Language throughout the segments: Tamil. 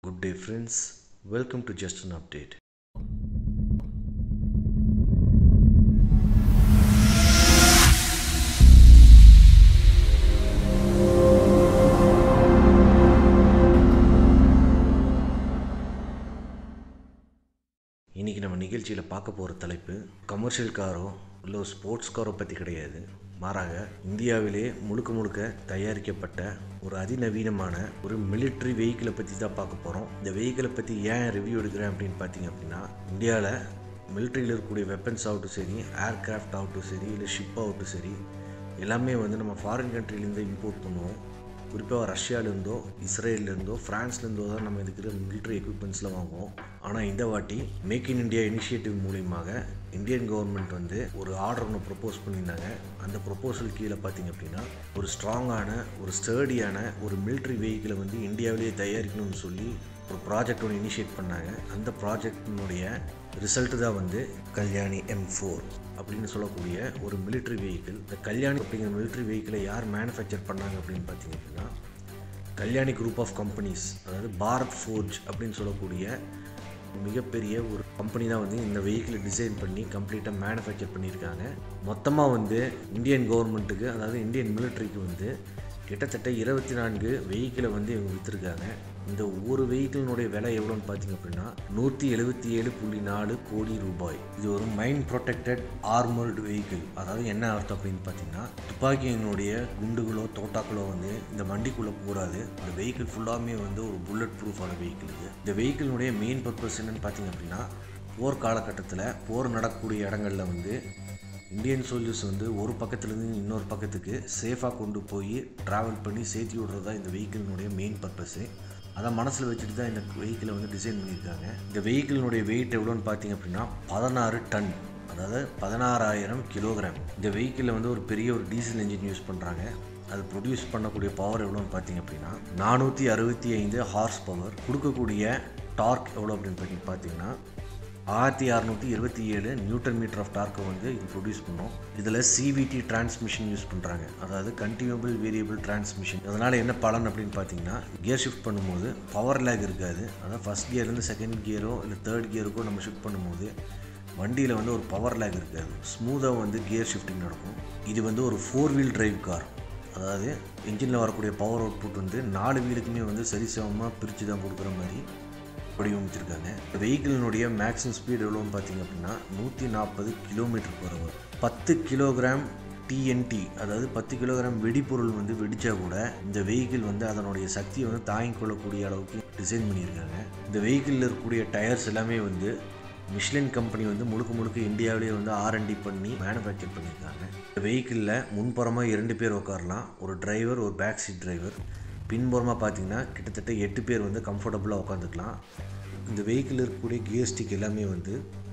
Good day, friends. Welcome to Just an Update. இன்றைக்கி நம்ம நிகழ்ச்சியில் பார்க்க போகிற தலைப்பு கமர்ஷியல் காரோ இல்லை ஒரு ஸ்போர்ட்ஸ் காரோ பற்றி கிடையாது மாறாக இந்தியாவிலே முழுக்க முழுக்க தயாரிக்கப்பட்ட ஒரு அதிநவீனமான ஒரு மிலிட்ரி வெஹிக்கிளை பற்றி தான் பார்க்க போகிறோம் இந்த வெஹிக்கிளை பற்றி ஏன் ரிவ்யூ எடுக்கிறேன் அப்படின்னு பார்த்தீங்க அப்படின்னா இந்தியாவில் மிலிட்ரியில் இருக்கக்கூடிய வெப்பன்ஸ் ஆகட்டும் சரி ஏர்கிராஃப்ட் ஆகட்டும் சரி இல்லை ஷிப் ஆகட்டும் சரி எல்லாமே வந்து நம்ம ஃபாரின் கண்ட்ரிலேருந்து இம்போர்ட் பண்ணுவோம் குறிப்பாக ரஷ்யாவிலேருந்தோ இஸ்ரேல்லேருந்தோ ஃப்ரான்ஸ்லேருந்தோ தான் நம்ம இருக்கிற மிலிட்ரி எக்யூப்மெண்ட்ஸ்லாம் வாங்குவோம் ஆனால் இந்த வாட்டி மேக் இன் இந்தியா இனிஷியேட்டிவ் மூலியமாக இந்தியன் கவர்மெண்ட் வந்து ஒரு ஆர்டர் ஒன்று ப்ரொப்போஸ் பண்ணியிருந்தாங்க அந்த ப்ரொப்போசல் கீழே பார்த்தீங்க அப்படின்னா ஒரு ஸ்ட்ராங்கான ஒரு ஸ்டர்டியான ஒரு மிலிட்ரி வெஹிக்கிளை வந்து இந்தியாவிலேயே தயாரிக்கணும்னு சொல்லி ஒரு ப்ராஜெக்ட் ஒன்று இனிஷியேட் பண்ணாங்க அந்த ப்ராஜெக்டினுடைய ரிசல்ட்டு தான் வந்து கல்யாணி எம் ஃபோர் அப்படின்னு சொல்லக்கூடிய ஒரு மிலிட்ரி வெஹிக்கிள் இந்த கல்யாணி அப்படிங்கிற மிலிட்ரி வெஹிக்கிளை யார் மேனுஃபேக்சர் பண்ணாங்க அப்படின்னு பார்த்தீங்க அப்படின்னா கல்யாணி குரூப் ஆஃப் கம்பெனிஸ் அதாவது பாரத் ஃபோர்ஜ் அப்படின்னு சொல்லக்கூடிய மிகப்பெரிய ஒரு கம்பெனி தான் வந்து இந்த வெஹிக்கிளை டிசைன் பண்ணி கம்ப்ளீட்டாக மேனுஃபேக்சர் பண்ணியிருக்காங்க மொத்தமாக வந்து இந்தியன் கவர்மெண்ட்டுக்கு அதாவது இந்தியன் மிலிட்ரிக்கு வந்து கிட்டத்தட்ட இருபத்தி நான்கு வெஹிக்கிளை வந்து இவங்க விற்றுருக்காங்க இந்த ஒவ்வொரு வெஹிக்கிளினுடைய விலை எவ்வளோன்னு பார்த்தீங்க அப்படின்னா நூற்றி எழுபத்தி ஏழு புள்ளி நாலு கோடி ரூபாய் இது ஒரு மைண்ட் ப்ரொடெக்டட் ஆர்மர்டு வெஹிக்கிள் அதாவது என்ன அர்த்தம் அப்படின்னு பார்த்தீங்கன்னா துப்பாக்கியினுடைய குண்டுகளோ தோட்டாக்களோ வந்து இந்த வண்டிக்குள்ளே போகாது இந்த வெஹிக்கிள் ஃபுல்லாமே வந்து ஒரு புல்லட் ப்ரூஃபான வெஹிக்கிள் இது இந்த வெஹிக்கிளினுடைய மெயின் பர்பஸ் என்னன்னு பார்த்தீங்க அப்படின்னா போர் காலகட்டத்தில் போர் நடக்கக்கூடிய இடங்களில் வந்து இந்தியன் சோல்ஜர்ஸ் வந்து ஒரு பக்கத்துலேருந்து இன்னொரு பக்கத்துக்கு சேஃபாக கொண்டு போய் ட்ராவல் பண்ணி சேர்த்தி விடுறது தான் இந்த வெஹிக்கிளினுடைய மெயின் பர்பஸ்ஸு அதை மனசில் வச்சுட்டு தான் இந்த வெஹிக்கிளை வந்து டிசைன் பண்ணியிருக்காங்க இந்த வெஹிக்கிளினுடைய வெயிட் எவ்வளோன்னு பார்த்தீங்க அப்படின்னா பதினாறு டன் அதாவது பதினாறாயிரம் கிலோகிராம் இந்த வெஹிக்கிளில் வந்து ஒரு பெரிய ஒரு டீசல் இன்ஜின் யூஸ் பண்ணுறாங்க அது ப்ரொடியூஸ் பண்ணக்கூடிய பவர் எவ்வளோன்னு பார்த்தீங்க அப்படின்னா நானூற்றி அறுபத்தி ஐந்து ஹார்ஸ் பவர் கொடுக்கக்கூடிய டார்க் எவ்வளோ அப்படின்னு சொல்லி பார்த்தீங்கன்னா ஆயிரத்தி அறநூற்றி இருபத்தி ஏழு நியூட்டன் மீட்டர் ஆஃப் டார்க்கை வந்து இது ப்ரொடியூஸ் பண்ணோம் இதில் சிவிடி டிரான்ஸ்மிஷன் யூஸ் பண்ணுறாங்க அதாவது கண்டினியூபிள் வேரியபிள் டிரான்ஸ்மிஷன் அதனால் என்ன பலன் அப்படின்னு பார்த்தீங்கன்னா கியர் ஷிஃப்ட் பண்ணும்போது பவர் லேக் இருக்காது அதாவது ஃபஸ்ட் கியர்லேருந்து செகண்ட் கியரோ இல்லை தேர்ட் கியருக்கோ நம்ம ஷிஃப்ட் பண்ணும்போது வண்டியில் வந்து ஒரு பவர் லேக் இருக்காது ஸ்மூத்தாக வந்து கியர் ஷிஃப்டிங் நடக்கும் இது வந்து ஒரு ஃபோர் வீல் டிரைவ் கார் அதாவது இன்ஜினில் வரக்கூடிய பவர் அவுட்புட் வந்து நாலு வீலுக்குமே வந்து சரிசமமாக பிரித்து தான் கொடுக்குற மாதிரி வடிவமைச்சிருக்காங்க வெஹிக்கிளினுடைய மேக்ஸிமம் ஸ்பீடு எவ்வளோன்னு பார்த்தீங்க அப்படின்னா நூற்றி நாற்பது கிலோமீட்டர் per hour பத்து கிலோகிராம் டிஎன்டி அதாவது பத்து கிலோகிராம் வெடிப்பொருள் வந்து வெடித்தா கூட இந்த வெஹிக்கிள் வந்து அதனுடைய சக்தியை வந்து தாங்கிக் கொள்ளக்கூடிய அளவுக்கு டிசைன் பண்ணியிருக்காங்க இந்த வெஹிக்கிளில் இருக்கக்கூடிய டயர்ஸ் எல்லாமே வந்து மிஷ்லின் கம்பெனி வந்து முழுக்க முழுக்க இந்தியாவிலேயே வந்து ஆர்என்டி பண்ணி மேனுஃபேக்சர் பண்ணியிருக்காங்க இந்த வெஹிக்கிளில் முன்புறமாக இரண்டு பேர் உட்காரலாம் ஒரு டிரைவர் ஒரு பேக் சீட் டிரைவர் பின்புறமாக பார்த்தீங்கன்னா கிட்டத்தட்ட எட்டு பேர் வந்து கம்ஃபர்டபுளாக உட்காந்துக்கலாம் இந்த வெஹிக்கிள் இருக்கக்கூடிய கியர் ஸ்டிக் எல்லாமே வந்து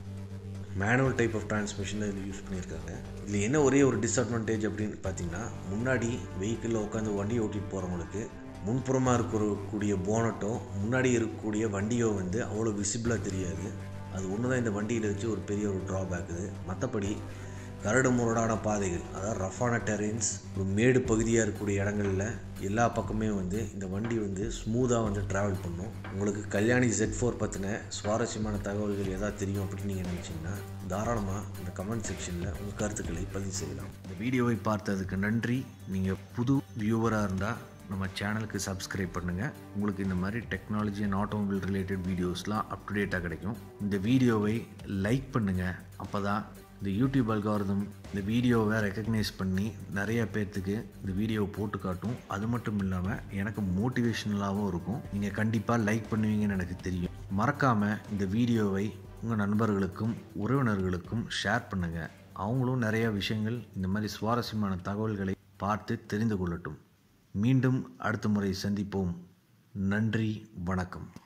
மேனுவல் டைப் ஆஃப் டிரான்ஸ்மிஷன் இதில் யூஸ் பண்ணியிருக்காங்க இதில் என்ன ஒரே ஒரு டிஸ்அட்வான்டேஜ் அப்படின்னு பார்த்தீங்கன்னா முன்னாடி வெஹிக்கிளில் உட்காந்து வண்டி ஓட்டிட்டு போகிறவங்களுக்கு முன்புறமாக இருக்கக்கூடிய போனட்டோ முன்னாடி இருக்கக்கூடிய வண்டியோ வந்து அவ்வளோ விசிபிளாக தெரியாது அது ஒன்று தான் இந்த வண்டியில் வச்சு ஒரு பெரிய ஒரு ட்ராபேக் இது மற்றபடி கரடு முரடான பாதைகள் அதாவது ரஃப்பான டெரெயின்ஸ் ஒரு மேடு பகுதியாக இருக்கக்கூடிய இடங்களில் எல்லா பக்கமே வந்து இந்த வண்டி வந்து ஸ்மூத்தாக வந்து ட்ராவல் பண்ணும் உங்களுக்கு கல்யாணி ஜெட் ஃபோர் பற்றின சுவாரஸ்யமான தகவல்கள் எதாவது தெரியும் அப்படின்னு நீங்கள் நினச்சிங்கன்னா தாராளமாக இந்த கமெண்ட் செக்ஷனில் உங்கள் கருத்துக்களை பதிவு செய்யலாம் இந்த வீடியோவை பார்த்ததுக்கு நன்றி நீங்கள் புது வியூவராக இருந்தால் நம்ம சேனலுக்கு சப்ஸ்கிரைப் பண்ணுங்கள் உங்களுக்கு இந்த மாதிரி டெக்னாலஜி அண்ட் ஆட்டோமொபைல் ரிலேட்டட் வீடியோஸ்லாம் அப் டு டேட்டாக கிடைக்கும் இந்த வீடியோவை லைக் பண்ணுங்கள் அப்போ தான் இந்த யூடியூப் அல்காரதம் இந்த வீடியோவை ரெக்கக்னைஸ் பண்ணி நிறைய பேர்த்துக்கு இந்த வீடியோவை போட்டு காட்டும் அது மட்டும் இல்லாமல் எனக்கு மோட்டிவேஷனலாகவும் இருக்கும் நீங்கள் கண்டிப்பாக லைக் பண்ணுவீங்கன்னு எனக்கு தெரியும் மறக்காமல் இந்த வீடியோவை உங்கள் நண்பர்களுக்கும் உறவினர்களுக்கும் ஷேர் பண்ணுங்கள் அவங்களும் நிறைய விஷயங்கள் இந்த மாதிரி சுவாரஸ்யமான தகவல்களை பார்த்து தெரிந்து கொள்ளட்டும் மீண்டும் அடுத்த முறை சந்திப்போம் நன்றி வணக்கம்